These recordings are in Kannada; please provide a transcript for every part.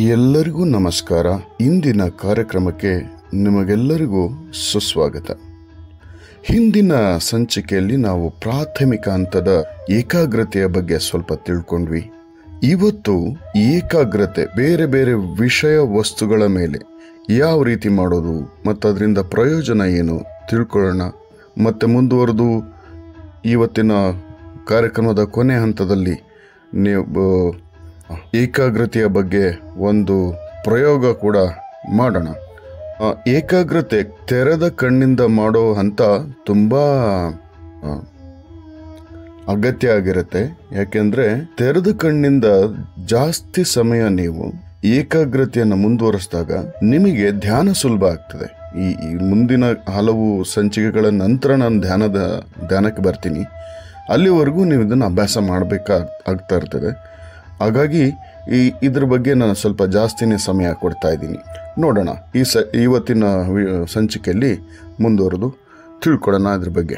ಎಲ್ಲರಿಗೂ ನಮಸ್ಕಾರ ಇಂದಿನ ಕಾರ್ಯಕ್ರಮಕ್ಕೆ ನಿಮಗೆಲ್ಲರಿಗೂ ಸುಸ್ವಾಗತ ಹಿಂದಿನ ಸಂಚಿಕೆಯಲ್ಲಿ ನಾವು ಪ್ರಾಥಮಿಕ ಹಂತದ ಏಕಾಗ್ರತೆಯ ಬಗ್ಗೆ ಸ್ವಲ್ಪ ತಿಳ್ಕೊಂಡ್ವಿ ಇವತ್ತು ಏಕಾಗ್ರತೆ ಬೇರೆ ಬೇರೆ ವಿಷಯ ವಸ್ತುಗಳ ಮೇಲೆ ಯಾವ ರೀತಿ ಮಾಡೋದು ಮತ್ತು ಅದರಿಂದ ಪ್ರಯೋಜನ ಏನು ತಿಳ್ಕೊಳ್ಳೋಣ ಮತ್ತೆ ಮುಂದುವರೆದು ಇವತ್ತಿನ ಕಾರ್ಯಕ್ರಮದ ಕೊನೆ ಹಂತದಲ್ಲಿ ನೀವು ಏಕಾಗ್ರತೆಯ ಬಗ್ಗೆ ಒಂದು ಪ್ರಯೋಗ ಕೂಡ ಮಾಡೋಣ ಆ, ಏಕಾಗ್ರತೆ ತೆರೆದ ಕಣ್ಣಿಂದ ಮಾಡೋ ಹಂತ ತುಂಬ ಆ, ಅಗತ್ಯ ಆಗಿರುತ್ತೆ ಯಾಕೆಂದ್ರೆ ತೆರೆದ ಕಣ್ಣಿಂದ ಜಾಸ್ತಿ ಸಮಯ ನೀವು ಏಕಾಗ್ರತೆಯನ್ನು ಮುಂದುವರಿಸಿದಾಗ ನಿಮಗೆ ಧ್ಯಾನ ಸುಲಭ ಆಗ್ತದೆ ಈ ಈ ಮುಂದಿನ ಹಲವು ಸಂಚಿಕೆಗಳ ನಂತರ ನಾನು ಧ್ಯಾನದ ಧ್ಯಾನಕ್ಕೆ ಬರ್ತೀನಿ ಅಲ್ಲಿವರೆಗೂ ನೀವು ಇದನ್ನು ಅಭ್ಯಾಸ ಮಾಡಬೇಕಾ ಆಗ್ತಾ ಇರ್ತದೆ ಹಾಗಾಗಿ ಈ ಇದ್ರ ಬಗ್ಗೆ ನಾನು ಸ್ವಲ್ಪ ಜಾಸ್ತಿನೇ ಸಮಯ ಕೊಡ್ತಾ ಇದ್ದೀನಿ ನೋಡೋಣ ಈ ಸ ಇವತ್ತಿನ ವಿ- ಸಂಚಿಕೆಯಲ್ಲಿ ಮುಂದುವರೆದು ತಿಳ್ಕೊಳ್ಳೋಣ ಅದ್ರ ಬಗ್ಗೆ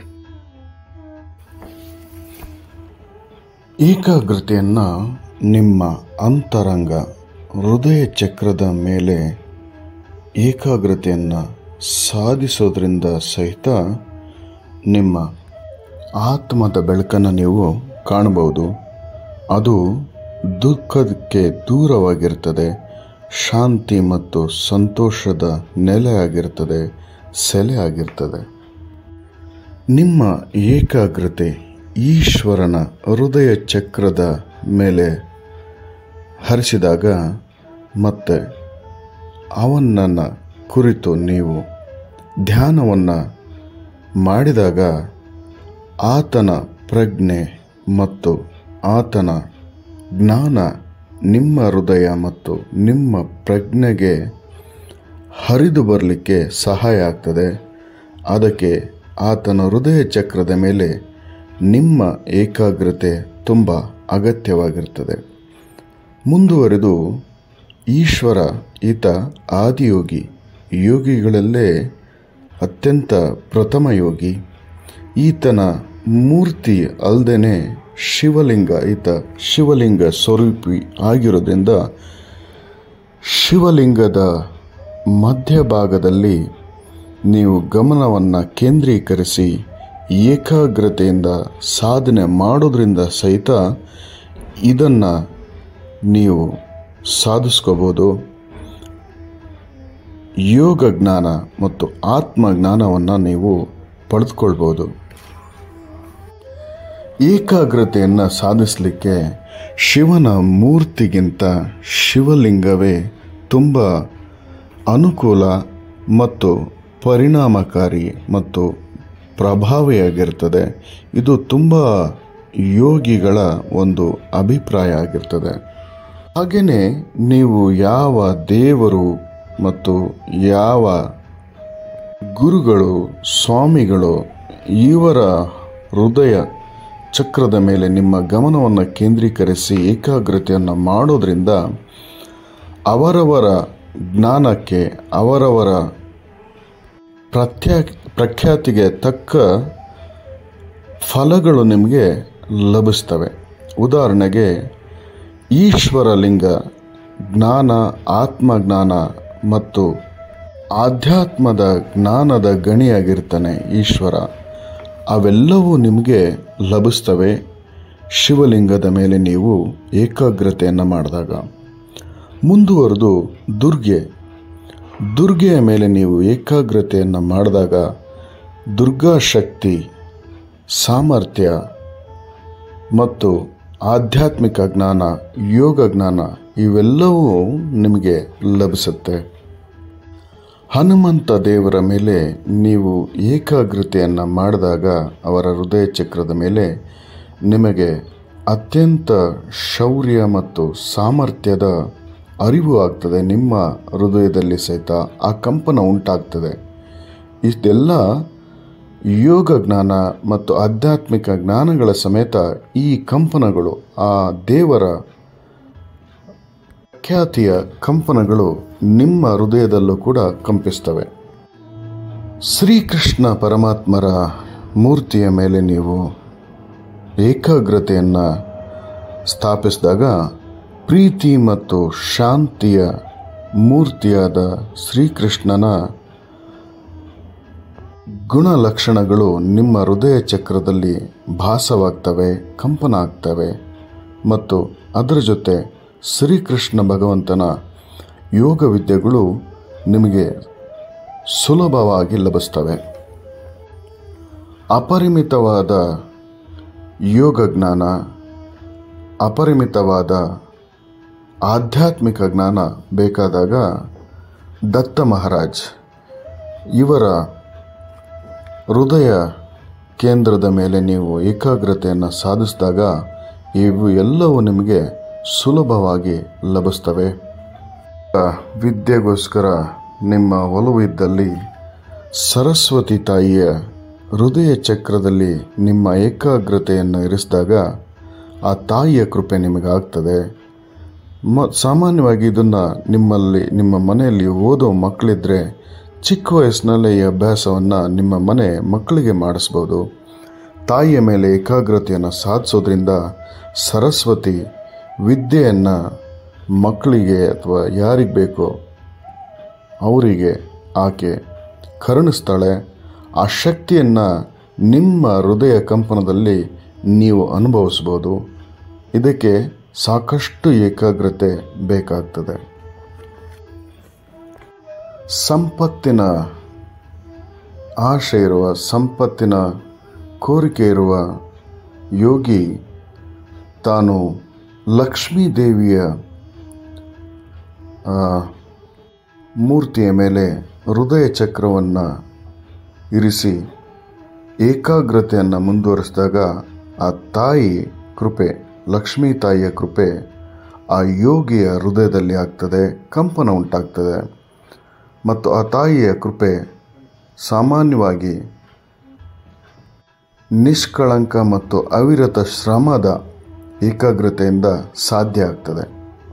ಏಕಾಗ್ರತೆಯನ್ನು ನಿಮ್ಮ ಅಂತರಂಗ ಹೃದಯ ಚಕ್ರದ ಮೇಲೆ ಏಕಾಗ್ರತೆಯನ್ನು ಸಾಧಿಸೋದ್ರಿಂದ ಸಹಿತ ನಿಮ್ಮ ಆತ್ಮದ ಬೆಳಕನ್ನು ನೀವು ಕಾಣಬಹುದು ಅದು ದುಃಖಕ್ಕೆ ದೂರವಾಗಿರ್ತದೆ ಶಾಂತಿ ಮತ್ತು ಸಂತೋಷದ ನೆಲೆ ಆಗಿರ್ತದೆ ಸೆಲೆ ಆಗಿರ್ತದೆ ನಿಮ್ಮ ಏಕಾಗ್ರತೆ ಈಶ್ವರನ ಹೃದಯ ಚಕ್ರದ ಮೇಲೆ ಹರಿಸಿದಾಗ ಮತ್ತೆ ಅವನನ್ನು ಕುರಿತು ನೀವು ಧ್ಯಾನವನ್ನು ಮಾಡಿದಾಗ ಆತನ ಪ್ರಜ್ಞೆ ಮತ್ತು ಆತನ ಜ್ಞಾನ ನಿಮ್ಮ ಹೃದಯ ಮತ್ತು ನಿಮ್ಮ ಪ್ರಜ್ಞೆಗೆ ಹರಿದು ಬರಲಿಕ್ಕೆ ಸಹಾಯ ಆಗ್ತದೆ ಅದಕ್ಕೆ ಆತನ ಹೃದಯ ಚಕ್ರದ ಮೇಲೆ ನಿಮ್ಮ ಏಕಾಗ್ರತೆ ತುಂಬ ಅಗತ್ಯವಾಗಿರ್ತದೆ ಮುಂದುವರೆದು ಈಶ್ವರ ಈತ ಆದಿಯೋಗಿ ಯೋಗಿಗಳಲ್ಲೇ ಅತ್ಯಂತ ಪ್ರಥಮ ಯೋಗಿ ಈತನ ಮೂರ್ತಿ ಅಲ್ಲದೆ ಶಿವಲಿಂಗ ಈತ ಶಿವಲಿಂಗ ಸ್ವರೂಪಿ ಆಗಿರೋದ್ರಿಂದ ಶಿವಲಿಂಗದ ಮಧ್ಯಭಾಗದಲ್ಲಿ ನೀವು ಗಮನವನ್ನು ಕೇಂದ್ರೀಕರಿಸಿ ಏಕಾಗ್ರತೆಯಿಂದ ಸಾಧನೆ ಮಾಡೋದ್ರಿಂದ ಸಹಿತ ಇದನ್ನು ನೀವು ಸಾಧಿಸ್ಕೋಬೋದು ಯೋಗ ಜ್ಞಾನ ಮತ್ತು ಆತ್ಮ ಜ್ಞಾನವನ್ನು ನೀವು ಪಡೆದುಕೊಳ್ಬೋದು ಏಕಾಗ್ರತೆಯನ್ನು ಸಾಧಿಸಲಿಕ್ಕೆ ಶಿವನ ಮೂರ್ತಿಗಿಂತ ಶಿವಲಿಂಗವೇ ತುಂಬ ಅನುಕೂಲ ಮತ್ತು ಪರಿಣಾಮಕಾರಿ ಮತ್ತು ಪ್ರಭಾವಿಯಾಗಿರ್ತದೆ ಇದು ತುಂಬ ಯೋಗಿಗಳ ಒಂದು ಅಭಿಪ್ರಾಯ ಆಗಿರ್ತದೆ ಹಾಗೆಯೇ ನೀವು ಯಾವ ದೇವರು ಮತ್ತು ಯಾವ ಗುರುಗಳು ಸ್ವಾಮಿಗಳು ಇವರ ಹೃದಯ ಚಕ್ರದ ಮೇಲೆ ನಿಮ್ಮ ಗಮನವನ್ನು ಕೇಂದ್ರೀಕರಿಸಿ ಏಕಾಗ್ರತೆಯನ್ನು ಮಾಡೋದ್ರಿಂದ ಅವರವರ ಜ್ಞಾನಕ್ಕೆ ಅವರವರ ಪ್ರತ್ಯಾ ಪ್ರಖ್ಯಾತಿಗೆ ತಕ್ಕ ಫಲಗಳು ನಿಮಗೆ ಲಭಿಸ್ತವೆ ಉದಾಹರಣೆಗೆ ಈಶ್ವರಲಿಂಗ ಜ್ಞಾನ ಆತ್ಮಜ್ಞಾನ ಮತ್ತು ಆಧ್ಯಾತ್ಮದ ಜ್ಞಾನದ ಗಣಿಯಾಗಿರ್ತಾನೆ ಈಶ್ವರ ಅವೆಲ್ಲವೂ ನಿಮಗೆ ಲಭಿಸ್ತವೆ ಶಿವಲಿಂಗದ ಮೇಲೆ ನೀವು ಏಕಾಗ್ರತೆಯನ್ನು ಮಾಡಿದಾಗ ಮುಂದುವರೆದು ದುರ್ಗೆ ದುರ್ಗೆಯ ಮೇಲೆ ನೀವು ಏಕಾಗ್ರತೆಯನ್ನು ಮಾಡಿದಾಗ ದುರ್ಗಾ ಶಕ್ತಿ ಸಾಮರ್ಥ್ಯ ಮತ್ತು ಆಧ್ಯಾತ್ಮಿಕ ಜ್ಞಾನ ಯೋಗ ಜ್ಞಾನ ಇವೆಲ್ಲವೂ ನಿಮಗೆ ಲಭಿಸುತ್ತೆ ಹನುಮಂತ ದೇವರ ಮೇಲೆ ನೀವು ಏಕಾಗ್ರತೆಯನ್ನು ಮಾಡಿದಾಗ ಅವರ ಹೃದಯ ಚಕ್ರದ ಮೇಲೆ ನಿಮಗೆ ಅತ್ಯಂತ ಶೌರ್ಯ ಮತ್ತು ಸಾಮರ್ಥ್ಯದ ಅರಿವು ಆಗ್ತದೆ ನಿಮ್ಮ ಹೃದಯದಲ್ಲಿ ಸಹಿತ ಆ ಕಂಪನ ಉಂಟಾಗ್ತದೆ ಇಷ್ಟೆಲ್ಲ ಯೋಗ ಜ್ಞಾನ ಮತ್ತು ಆಧ್ಯಾತ್ಮಿಕ ಜ್ಞಾನಗಳ ಸಮೇತ ಈ ಕಂಪನಗಳು ಆ ದೇವರ ಖ್ಯಾತಿಯ ಕಂಪನಗಳು ನಿಮ್ಮ ಹೃದಯದಲ್ಲೂ ಕೂಡ ಕಂಪಿಸ್ತವೆ ಶ್ರೀಕೃಷ್ಣ ಪರಮಾತ್ಮರ ಮೂರ್ತಿಯ ಮೇಲೆ ನೀವು ಏಕಾಗ್ರತೆಯನ್ನು ಸ್ಥಾಪಿಸಿದಾಗ ಪ್ರೀತಿ ಮತ್ತು ಶಾಂತಿಯ ಮೂರ್ತಿಯಾದ ಶ್ರೀಕೃಷ್ಣನ ಗುಣಲಕ್ಷಣಗಳು ನಿಮ್ಮ ಹೃದಯ ಚಕ್ರದಲ್ಲಿ ಭಾಸವಾಗ್ತವೆ ಕಂಪನ ಆಗ್ತವೆ ಮತ್ತು ಅದರ ಜೊತೆ ಶ್ರೀಕೃಷ್ಣ ಭಗವಂತನ ಯೋಗ ವಿದ್ಯೆಗಳು ನಿಮಗೆ ಸುಲಭವಾಗಿ ಲಭಿಸ್ತವೆ ಅಪರಿಮಿತವಾದ ಯೋಗ ಜ್ಞಾನ ಅಪರಿಮಿತವಾದ ಆಧ್ಯಾತ್ಮಿಕ ಜ್ಞಾನ ಬೇಕಾದಾಗ ದತ್ತ ಮಹಾರಾಜ್ ಇವರ ಹೃದಯ ಕೇಂದ್ರದ ಮೇಲೆ ನೀವು ಏಕಾಗ್ರತೆಯನ್ನು ಸಾಧಿಸಿದಾಗ ಇವು ಎಲ್ಲವೂ ನಿಮಗೆ ಸುಲಭವಾಗಿ ಲಭಿಸ್ತವೆ ವಿದ್ಯೆಗೋಸ್ಕರ ನಿಮ್ಮ ಒಲವು ಇದ್ದಲ್ಲಿ ಸರಸ್ವತಿ ತಾಯಿಯ ಹೃದಯ ಚಕ್ರದಲ್ಲಿ ನಿಮ್ಮ ಏಕಾಗ್ರತೆಯನ್ನು ಇರಿಸಿದಾಗ ಆ ತಾಯಿಯ ಕೃಪೆ ನಿಮಗಾಗ್ತದೆ ಮ ಸಾಮಾನ್ಯವಾಗಿ ಇದನ್ನು ನಿಮ್ಮಲ್ಲಿ ನಿಮ್ಮ ಮನೆಯಲ್ಲಿ ಓದೋ ಮಕ್ಕಳಿದ್ರೆ ಚಿಕ್ಕ ವಯಸ್ಸಿನಲ್ಲೇ ಈ ಅಭ್ಯಾಸವನ್ನು ನಿಮ್ಮ ಮನೆ ಮಕ್ಕಳಿಗೆ ಮಾಡಿಸ್ಬೋದು ತಾಯಿಯ ಮೇಲೆ ಏಕಾಗ್ರತೆಯನ್ನು ಸಾಧಿಸೋದ್ರಿಂದ ಸರಸ್ವತಿ ವಿದ್ಯೆಯನ್ನು ಮಕ್ಕಳಿಗೆ ಅಥವಾ ಯಾರಿಗೆ ಬೇಕೋ ಅವರಿಗೆ ಆಕೆ ಕರುಣಿಸ್ತಾಳೆ ಆ ಶಕ್ತಿಯನ್ನು ನಿಮ್ಮ ಹೃದಯ ಕಂಪನದಲ್ಲಿ ನೀವು ಅನುಭವಿಸ್ಬೋದು ಇದಕ್ಕೆ ಸಾಕಷ್ಟು ಏಕಾಗ್ರತೆ ಬೇಕಾಗ್ತದೆ ಸಂಪತ್ತಿನ ಆಶೆ ಇರುವ ಸಂಪತ್ತಿನ ಕೋರಿಕೆ ಇರುವ ಯೋಗಿ ತಾನು ಲಕ್ಷ್ಮೀ ದೇವಿಯ ಆ, ಮೂರ್ತಿಯ ಮೇಲೆ ಹೃದಯ ಚಕ್ರವನ್ನು ಇರಿಸಿ ಏಕಾಗ್ರತೆಯನ್ನು ಮುಂದುವರಿಸಿದಾಗ ಆ ತಾಯಿ ಕೃಪೆ ಲಕ್ಷ್ಮೀ ತಾಯಿಯ ಕೃಪೆ ಆ ಯೋಗಿಯ ಹೃದಯದಲ್ಲಿ ಆಗ್ತದೆ ಕಂಪನ ಉಂಟಾಗ್ತದೆ ಮತ್ತು ಆ ತಾಯಿಯ ಕೃಪೆ ಸಾಮಾನ್ಯವಾಗಿ ನಿಷ್ಕಳಂಕ ಮತ್ತು ಅವಿರತ ಶ್ರಮದ ಏಕಾಗ್ರತೆಯಿಂದ ಸಾಧ್ಯ ಆಗ್ತದೆ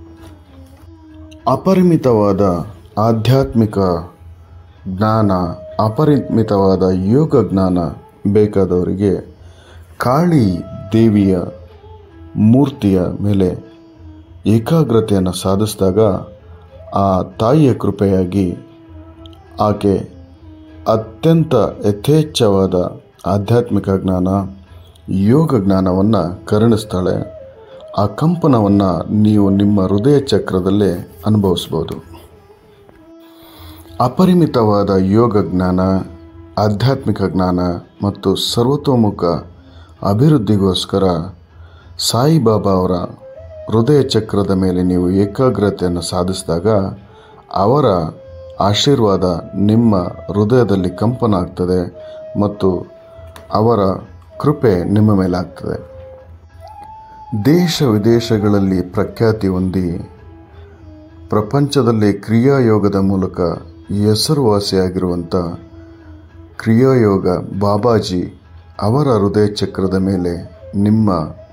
ಅಪರಿಮಿತವಾದ ಆಧ್ಯಾತ್ಮಿಕ ಜ್ಞಾನ ಅಪರಿಮಿತವಾದ ಯೋಗ ಜ್ಞಾನ ಬೇಕಾದವರಿಗೆ ಕಾಳಿ ದೇವಿಯ ಮೂರ್ತಿಯ ಮೇಲೆ ಏಕಾಗ್ರತೆಯನ್ನು ಸಾಧಿಸಿದಾಗ ಆ ತಾಯಿಯ ಕೃಪೆಯಾಗಿ ಆಕೆ ಅತ್ಯಂತ ಯಥೇಚ್ಛವಾದ ಆಧ್ಯಾತ್ಮಿಕ ಜ್ಞಾನ ಯೋಗ ಜ್ಞಾನವನ್ನು ಕರುಣಿಸ್ತಾಳೆ ಆ ಕಂಪನವನ್ನು ನೀವು ನಿಮ್ಮ ಹೃದಯ ಚಕ್ರದಲ್ಲೇ ಅನುಭವಿಸ್ಬೋದು ಅಪರಿಮಿತವಾದ ಯೋಗ ಜ್ಞಾನ ಆಧ್ಯಾತ್ಮಿಕ ಜ್ಞಾನ ಮತ್ತು ಸರ್ವತೋಮುಖ ಅಭಿವೃದ್ಧಿಗೋಸ್ಕರ ಸಾಯಿಬಾಬಾ ಅವರ ಹೃದಯ ಚಕ್ರದ ಮೇಲೆ ನೀವು ಏಕಾಗ್ರತೆಯನ್ನು ಸಾಧಿಸಿದಾಗ ಅವರ ಆಶೀರ್ವಾದ ನಿಮ್ಮ ಹೃದಯದಲ್ಲಿ ಕಂಪನ ಆಗ್ತದೆ ಮತ್ತು ಅವರ ಕೃಪೆ ನಿಮ್ಮ ಮೇಲೆ ಆಗ್ತದೆ ದೇಶ ವಿದೇಶಗಳಲ್ಲಿ ಪ್ರಖ್ಯಾತಿ ಹೊಂದಿ ಪ್ರಪಂಚದಲ್ಲಿ ಕ್ರಿಯಾಯೋಗದ ಮೂಲಕ ಹೆಸರುವಾಸಿಯಾಗಿರುವಂಥ ಕ್ರಿಯಾಯೋಗ ಬಾಬಾಜಿ ಅವರ ಹೃದಯ ಚಕ್ರದ ಮೇಲೆ ನಿಮ್ಮ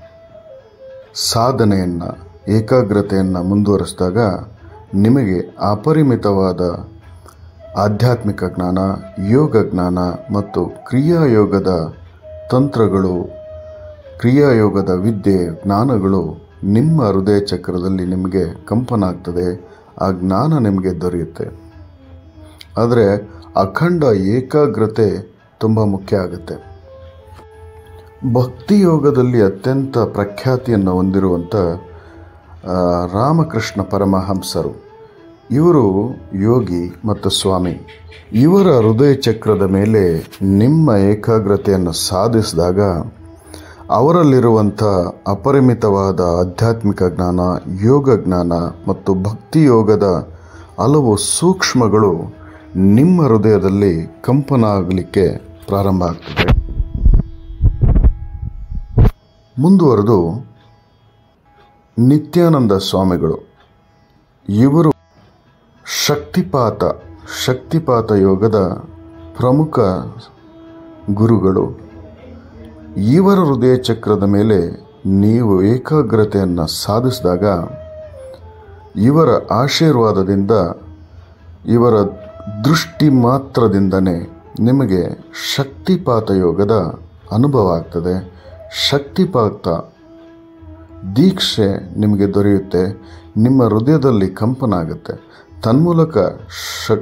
ಸಾಧನೆಯನ್ನು ಏಕಾಗ್ರತೆಯನ್ನು ಮುಂದುವರಿಸಿದಾಗ ನಿಮಗೆ ಅಪರಿಮಿತವಾದ ಆಧ್ಯಾತ್ಮಿಕ ಜ್ಞಾನ ಯೋಗ ಜ್ಞಾನ ಮತ್ತು ಕ್ರಿಯಾಯೋಗದ ತಂತ್ರಗಳು ಕ್ರಿಯಾಯೋಗದ ವಿದ್ಯೆ ಜ್ಞಾನಗಳು ನಿಮ್ಮ ಹೃದಯ ಚಕ್ರದಲ್ಲಿ ನಿಮಗೆ ಕಂಪನ ಆಗ್ತದೆ ಆ ಜ್ಞಾನ ನಿಮಗೆ ದೊರೆಯುತ್ತೆ ಆದರೆ ಅಖಂಡ ಏಕಾಗ್ರತೆ ತುಂಬ ಮುಖ್ಯ ಆಗುತ್ತೆ ಭಕ್ತಿ ಯೋಗದಲ್ಲಿ ಅತ್ಯಂತ ಪ್ರಖ್ಯಾತಿಯನ್ನು ಹೊಂದಿರುವಂಥ ಆ, ರಾಮಕೃಷ್ಣ ಪರಮಹಂಸರು ಇವರು ಯೋಗಿ ಮತ್ತು ಸ್ವಾಮಿ ಇವರ ಹೃದಯ ಚಕ್ರದ ಮೇಲೆ ನಿಮ್ಮ ಏಕಾಗ್ರತೆಯನ್ನು ಸಾಧಿಸಿದಾಗ ಅವರಲ್ಲಿರುವಂಥ ಅಪರಿಮಿತವಾದ ಆಧ್ಯಾತ್ಮಿಕ ಜ್ಞಾನ ಯೋಗ ಜ್ಞಾನ ಮತ್ತು ಭಕ್ತಿ ಯೋಗದ ಹಲವು ಸೂಕ್ಷ್ಮಗಳು ನಿಮ್ಮ ಹೃದಯದಲ್ಲಿ ಕಂಪನ ಆಗಲಿಕ್ಕೆ ಪ್ರಾರಂಭ ಆಗ್ತದೆ ಮುಂದುವರೆದು ನಿತ್ಯಾನಂದ ಸ್ವಾಮಿಗಳು ಇವರು ಶಕ್ತಿಪಾತ ಶಕ್ತಿಪಾತ ಯೋಗದ ಪ್ರಮುಖ ಗುರುಗಳು ಇವರ ಹೃದಯ ಚಕ್ರದ ಮೇಲೆ ನೀವು ಏಕಾಗ್ರತೆಯನ್ನು ಸಾಧಿಸಿದಾಗ ಇವರ ಆಶೀರ್ವಾದದಿಂದ ಇವರ ದೃಷ್ಟಿ ಮಾತ್ರದಿಂದನೇ ನಿಮಗೆ ಶಕ್ತಿಪಾತ ಯೋಗದ ಅನುಭವ ಆಗ್ತದೆ ಶಕ್ತಿಪಾತ ದೀಕ್ಷೆ ನಿಮಗೆ ದೊರೆಯುತ್ತೆ ನಿಮ್ಮ ಹೃದಯದಲ್ಲಿ ಕಂಪನ ಆಗುತ್ತೆ ತನ್ಮೂಲಕ ಶಕ್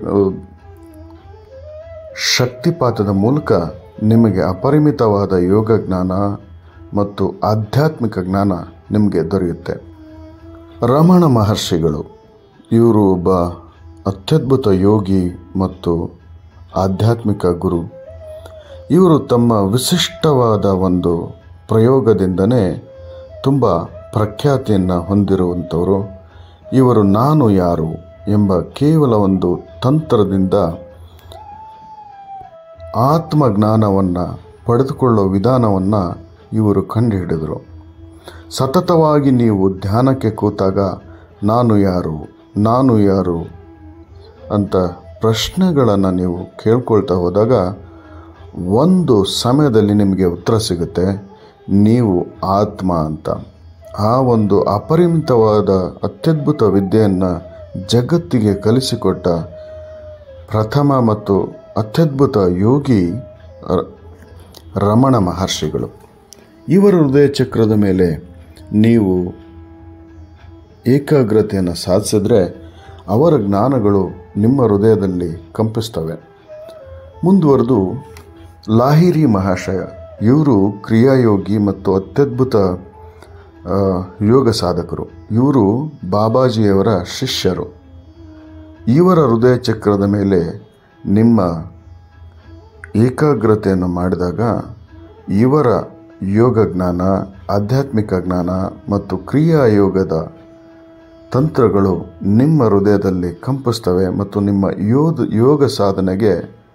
ಶಕ್ತಿಪಾತದ ಮೂಲಕ ನಿಮಗೆ ಅಪರಿಮಿತವಾದ ಯೋಗ ಜ್ಞಾನ ಮತ್ತು ಆಧ್ಯಾತ್ಮಿಕ ಜ್ಞಾನ ನಿಮಗೆ ದೊರೆಯುತ್ತೆ ರಮಣ ಮಹರ್ಷಿಗಳು ಇವರು ಒಬ್ಬ ಅತ್ಯದ್ಭುತ ಯೋಗಿ ಮತ್ತು ಆಧ್ಯಾತ್ಮಿಕ ಗುರು ಇವರು ತಮ್ಮ ವಿಶಿಷ್ಟವಾದ ಒಂದು ಪ್ರಯೋಗದಿಂದನೇ ತುಂಬ ಪ್ರಖ್ಯಾತಿಯನ್ನು ಹೊಂದಿರುವಂಥವರು ಇವರು ನಾನು ಯಾರು ಎಂಬ ಕೇವಲ ಒಂದು ತಂತ್ರದಿಂದ ಆತ್ಮಜ್ಞಾನವನ್ನು ಪಡೆದುಕೊಳ್ಳೋ ವಿಧಾನವನ್ನು ಇವರು ಕಂಡುಹಿಡಿದರು ಸತತವಾಗಿ ನೀವು ಧ್ಯಾನಕ್ಕೆ ಕೂತಾಗ ನಾನು ಯಾರು ನಾನು ಯಾರು ಅಂತ ಪ್ರಶ್ನೆಗಳನ್ನು ನೀವು ಕೇಳ್ಕೊಳ್ತಾ ಹೋದಾಗ ಒಂದು ಸಮಯದಲ್ಲಿ ನಿಮಗೆ ಉತ್ತರ ಸಿಗುತ್ತೆ ನೀವು ಆತ್ಮ ಅಂತ ಆ ಒಂದು ಅಪರಿಮಿತವಾದ ಅತ್ಯದ್ಭುತ ವಿದ್ಯೆಯನ್ನು ಜಗತ್ತಿಗೆ ಕಲಿಸಿಕೊಟ್ಟ ಪ್ರಥಮ ಮತ್ತು ಅತ್ಯದ್ಭುತ ಯೋಗಿ ರ- ರಮಣ ಮಹರ್ಷಿಗಳು ಇವರ ಹೃದಯ ಚಕ್ರದ ಮೇಲೆ ನೀವು ಏಕಾಗ್ರತೆಯನ್ನು ಸಾಧಿಸಿದ್ರೆ ಅವರ ಜ್ಞಾನಗಳು ನಿಮ್ಮ ಹೃದಯದಲ್ಲಿ ಕಂಪಿಸ್ತವೆ ಮುಂದುವರೆದು ಲಾಹಿರಿ ಮಹಾಶಯ ಇವರು ಕ್ರಿಯಾಯೋಗಿ ಮತ್ತು ಅತ್ಯದ್ಭುತ ಆ, ಯೋಗ ಸಾಧಕರು ಇವರು ಬಾಬಾಜಿಯವರ ಶಿಷ್ಯರು ಇವರ ಹೃದಯ ಚಕ್ರದ ಮೇಲೆ ನಿಮ್ಮ ಏಕಾಗ್ರತೆಯನ್ನು ಮಾಡಿದಾಗ ಇವರ ಯೋಗ ಜ್ಞಾನ ಆಧ್ಯಾತ್ಮಿಕ ಜ್ಞಾನ ಮತ್ತು ಕ್ರಿಯಾ ಯೋಗದ ತಂತ್ರಗಳು ನಿಮ್ಮ ಹೃದಯದಲ್ಲಿ ಕಂಪಿಸ್ತವೆ ಮತ್ತು ನಿಮ್ಮ ಯೋಧ ಯೋಗ ಸಾಧನೆಗೆ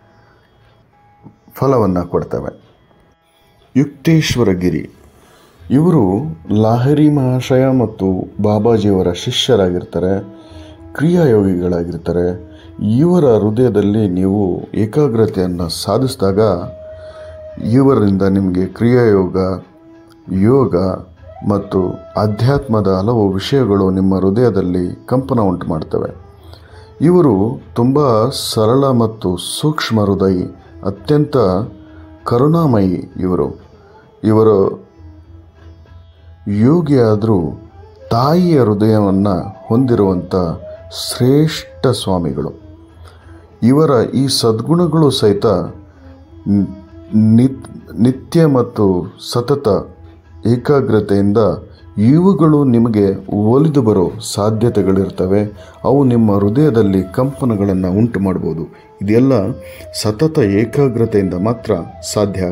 ಫಲವನ್ನು ಕೊಡ್ತವೆ ಯುಕ್ತೇಶ್ವರ ಗಿರಿ ಇವರು ಲಾಹರಿ ಮಹಾಶಯ ಮತ್ತು ಬಾಬಾಜಿಯವರ ಶಿಷ್ಯರಾಗಿರ್ತಾರೆ ಕ್ರಿಯಾಯೋಗಿಗಳಾಗಿರ್ತಾರೆ ಇವರ ಹೃದಯದಲ್ಲಿ ನೀವು ಏಕಾಗ್ರತೆಯನ್ನು ಸಾಧಿಸಿದಾಗ ಇವರಿಂದ ನಿಮಗೆ ಕ್ರಿಯಾಯೋಗ ಯೋಗ ಮತ್ತು ಅಧ್ಯಾತ್ಮದ ಹಲವು ವಿಷಯಗಳು ನಿಮ್ಮ ಹೃದಯದಲ್ಲಿ ಕಂಪನ ಉಂಟು ಮಾಡ್ತವೆ ಇವರು ತುಂಬ ಸರಳ ಮತ್ತು ಸೂಕ್ಷ್ಮ ಹೃದಯಿ ಅತ್ಯಂತ ಕರುಣಾಮಯಿ ಇವರು ಇವರು ಯೋಗಿಯಾದರೂ ತಾಯಿಯ ಹೃದಯವನ್ನು ಹೊಂದಿರುವಂಥ ಶ್ರೇಷ್ಠ ಸ್ವಾಮಿಗಳು ಇವರ ಈ ಸದ್ಗುಣಗಳು ಸಹಿತ ನಿ- ನಿತ್- ನಿತ್ಯ ಮತ್ತು ಸತತ ಏಕಾಗ್ರತೆಯಿಂದ ಇವುಗಳು ನಿಮಗೆ ಒಲಿದು ಬರೋ ಸಾಧ್ಯತೆಗಳಿರ್ತವೆ ಅವು ನಿಮ್ಮ ಹೃದಯದಲ್ಲಿ ಕಂಪನಗಳನ್ನು ಉಂಟು ಮಾಡ್ಬೋದು ಇದೆಲ್ಲ ಸತತ ಏಕಾಗ್ರತೆಯಿಂದ ಮಾತ್ರ ಸಾಧ್ಯ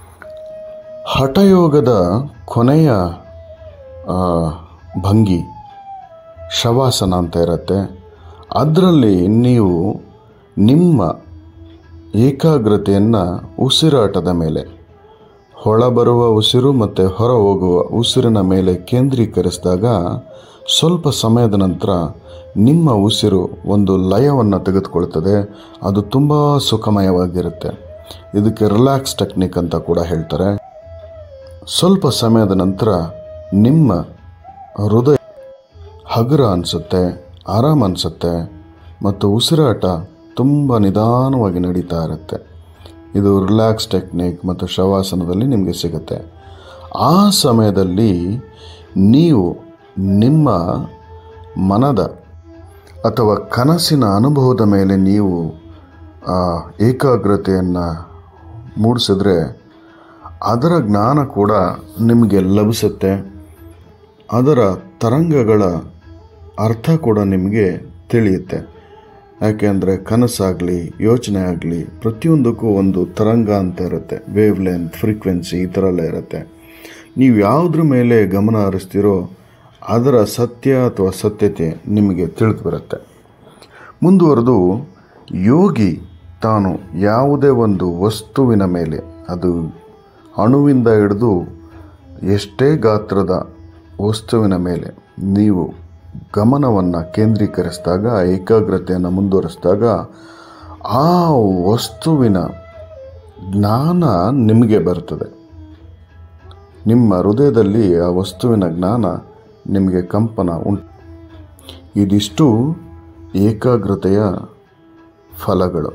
ಹಠಯೋಗದ ಕೊನೆಯ ಆ, ಭಂಗಿ ಶವಾಸನ ಅಂತ ಇರುತ್ತೆ ಅದರಲ್ಲಿ ನೀವು ನಿಮ್ಮ ಏಕಾಗ್ರತೆಯನ್ನು ಉಸಿರಾಟದ ಮೇಲೆ ಹೊಳಬರುವ ಉಸಿರು ಮತ್ತು ಹೊರ ಹೋಗುವ ಉಸಿರಿನ ಮೇಲೆ ಕೇಂದ್ರೀಕರಿಸಿದಾಗ ಸ್ವಲ್ಪ ಸಮಯದ ನಂತರ ನಿಮ್ಮ ಉಸಿರು ಒಂದು ಲಯವನ್ನು ತೆಗೆದುಕೊಳ್ತದೆ ಅದು ತುಂಬ ಸುಖಮಯವಾಗಿರುತ್ತೆ ಇದಕ್ಕೆ ರಿಲ್ಯಾಕ್ಸ್ ಟೆಕ್ನಿಕ್ ಅಂತ ಕೂಡ ಹೇಳ್ತಾರೆ ಸ್ವಲ್ಪ ಸಮಯದ ನಂತರ ನಿಮ್ಮ ಹೃದಯ ಹಗುರ ಅನಿಸುತ್ತೆ ಆರಾಮ ಅನಿಸುತ್ತೆ ಮತ್ತು ಉಸಿರಾಟ ತುಂಬ ನಿಧಾನವಾಗಿ ನಡೀತಾ ಇರುತ್ತೆ ಇದು ರಿಲ್ಯಾಕ್ಸ್ ಟೆಕ್ನಿಕ್ ಮತ್ತು ಶವಾಸನದಲ್ಲಿ ನಿಮಗೆ ಸಿಗುತ್ತೆ ಆ ಸಮಯದಲ್ಲಿ ನೀವು ನಿಮ್ಮ ಮನದ ಅಥವಾ ಕನಸಿನ ಅನುಭವದ ಮೇಲೆ ನೀವು ಆ, ಏಕಾಗ್ರತೆಯನ್ನು ಮೂಡಿಸಿದ್ರೆ ಅದರ ಜ್ಞಾನ ಕೂಡ ನಿಮಗೆ ಲಭಿಸುತ್ತೆ ಅದರ ತರಂಗಗಳ ಅರ್ಥ ಕೂಡ ನಿಮಗೆ ತಿಳಿಯುತ್ತೆ ಯಾಕೆಂದರೆ ಕನಸಾಗಲಿ ಯೋಚನೆ ಆಗಲಿ ಪ್ರತಿಯೊಂದಕ್ಕೂ ಒಂದು ತರಂಗ ಅಂತ ಇರುತ್ತೆ ವೇವ್ ಲೆಂತ್ ಫ್ರೀಕ್ವೆನ್ಸಿ ಈ ಥರ ಎಲ್ಲ ಇರುತ್ತೆ ನೀವು ಯಾವುದ್ರ ಮೇಲೆ ಗಮನ ಹರಿಸ್ತೀರೋ ಅದರ ಸತ್ಯ ಅಥವಾ ಸತ್ಯತೆ ನಿಮಗೆ ತಿಳಿದು ಬರುತ್ತೆ ಮುಂದುವರೆದು ಯೋಗಿ ತಾನು ಯಾವುದೇ ಒಂದು ವಸ್ತುವಿನ ಮೇಲೆ ಅದು ಅಣುವಿಂದ ಹಿಡಿದು ಎಷ್ಟೇ ಗಾತ್ರದ ವಸ್ತುವಿನ ಮೇಲೆ ನೀವು ಗಮನವನ್ನು ಕೇಂದ್ರೀಕರಿಸಿದಾಗ ಏಕಾಗ್ರತೆಯನ್ನು ಮುಂದುವರಿಸಿದಾಗ ಆ ವಸ್ತುವಿನ ಜ್ಞಾನ ನಿಮಗೆ ಬರ್ತದೆ ನಿಮ್ಮ ಹೃದಯದಲ್ಲಿ ಆ ವಸ್ತುವಿನ ಜ್ಞಾನ ನಿಮಗೆ ಕಂಪನ ಉಂಟು ಇದಿಷ್ಟು ಏಕಾಗ್ರತೆಯ ಫಲಗಳು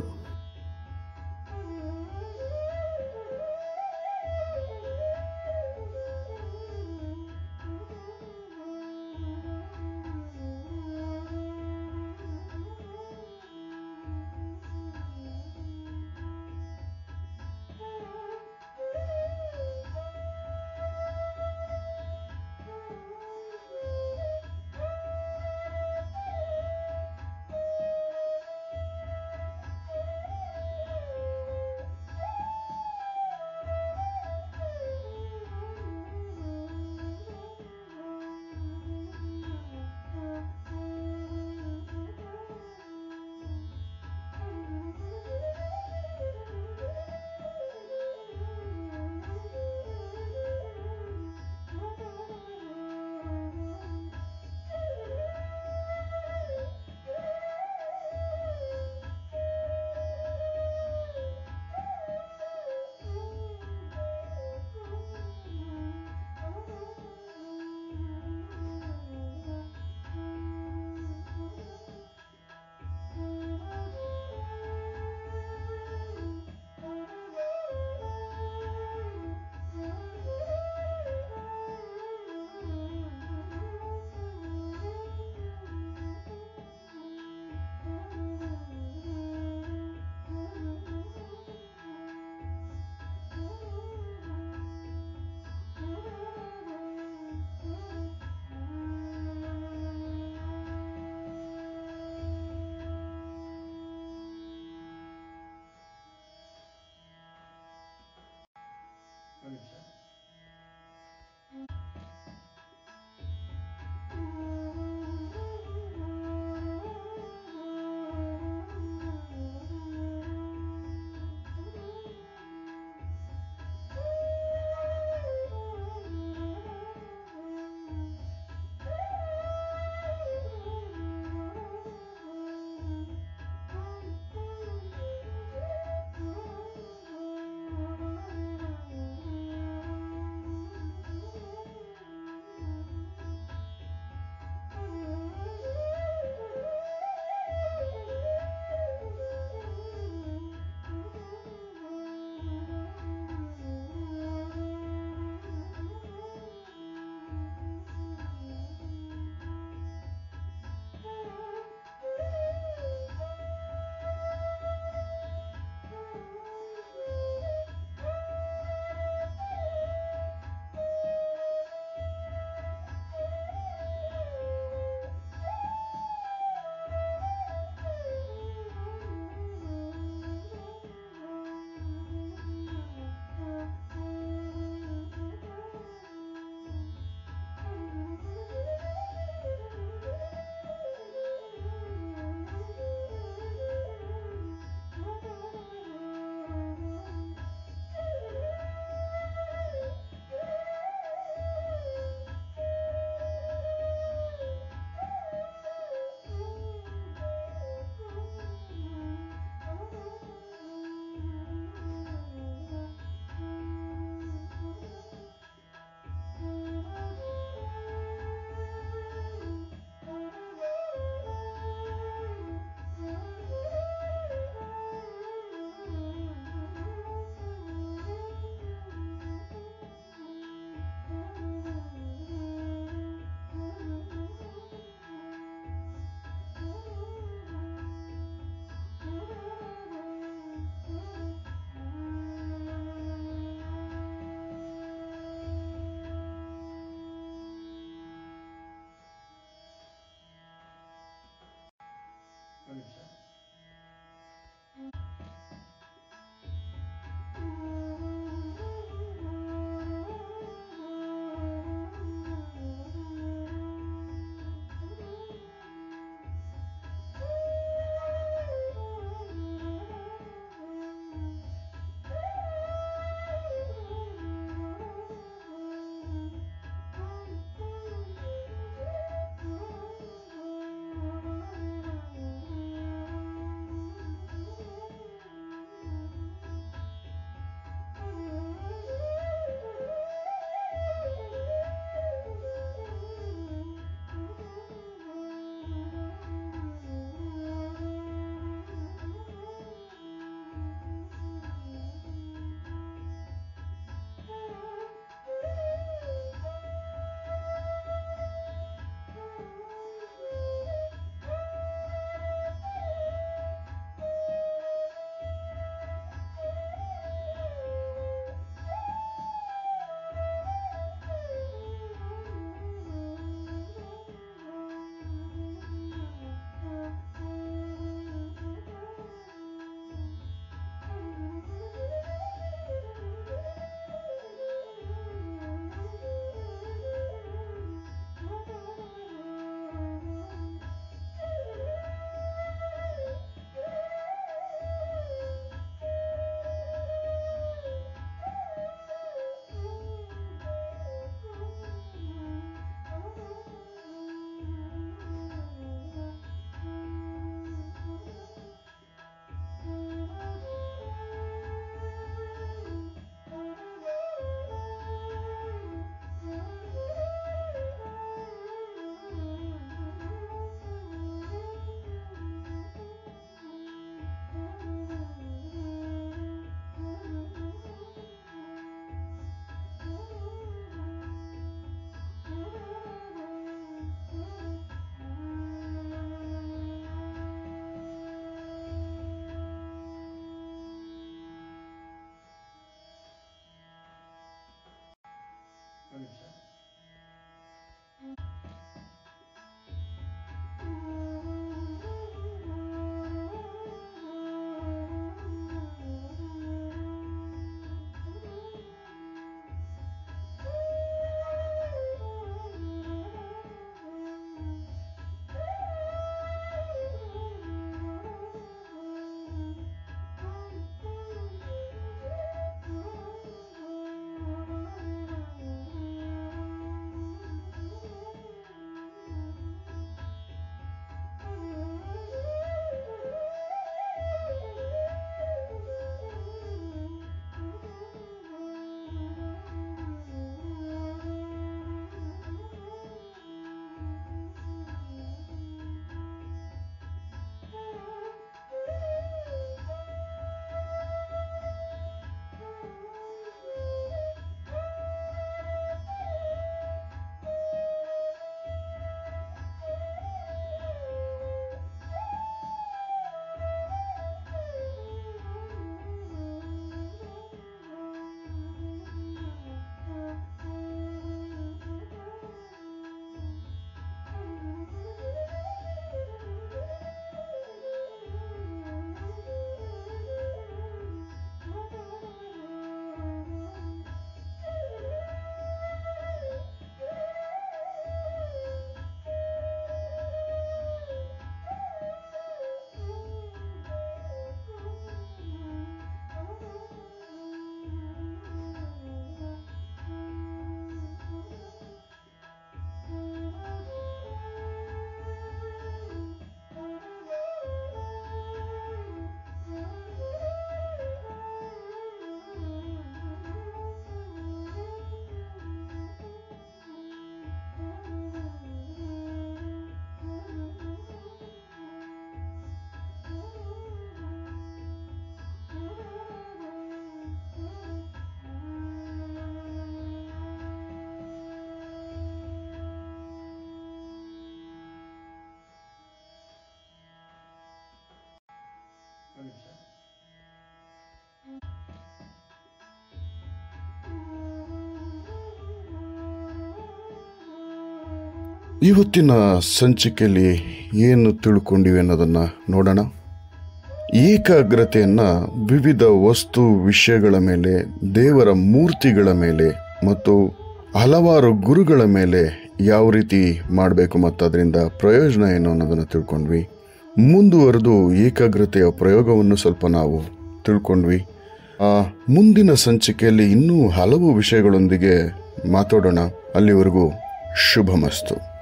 ಇವತ್ತಿನ ಸಂಚಿಕೆಯಲ್ಲಿ ಏನು ತಿಳ್ಕೊಂಡಿವೆ ಅನ್ನೋದನ್ನು ನೋಡೋಣ ಏಕಾಗ್ರತೆಯನ್ನು ವಿವಿಧ ವಸ್ತು ವಿಷಯಗಳ ಮೇಲೆ ದೇವರ ಮೂರ್ತಿಗಳ ಮೇಲೆ ಮತ್ತು ಹಲವಾರು ಗುರುಗಳ ಮೇಲೆ ಯಾವ ರೀತಿ ಮಾಡಬೇಕು ಮತ್ತು ಅದರಿಂದ ಪ್ರಯೋಜನ ಏನು ಅನ್ನೋದನ್ನು ತಿಳ್ಕೊಂಡ್ವಿ ಮುಂದುವರೆದು ಏಕಾಗ್ರತೆಯ ಪ್ರಯೋಗವನ್ನು ಸ್ವಲ್ಪ ನಾವು ತಿಳ್ಕೊಂಡ್ವಿ ಆ, ಮುಂದಿನ ಸಂಚಿಕೆಯಲ್ಲಿ ಇನ್ನೂ ಹಲವು ವಿಷಯಗಳೊಂದಿಗೆ ಮಾತಾಡೋಣ ಅಲ್ಲಿವರೆಗೂ ಶುಭಮಸ್ತು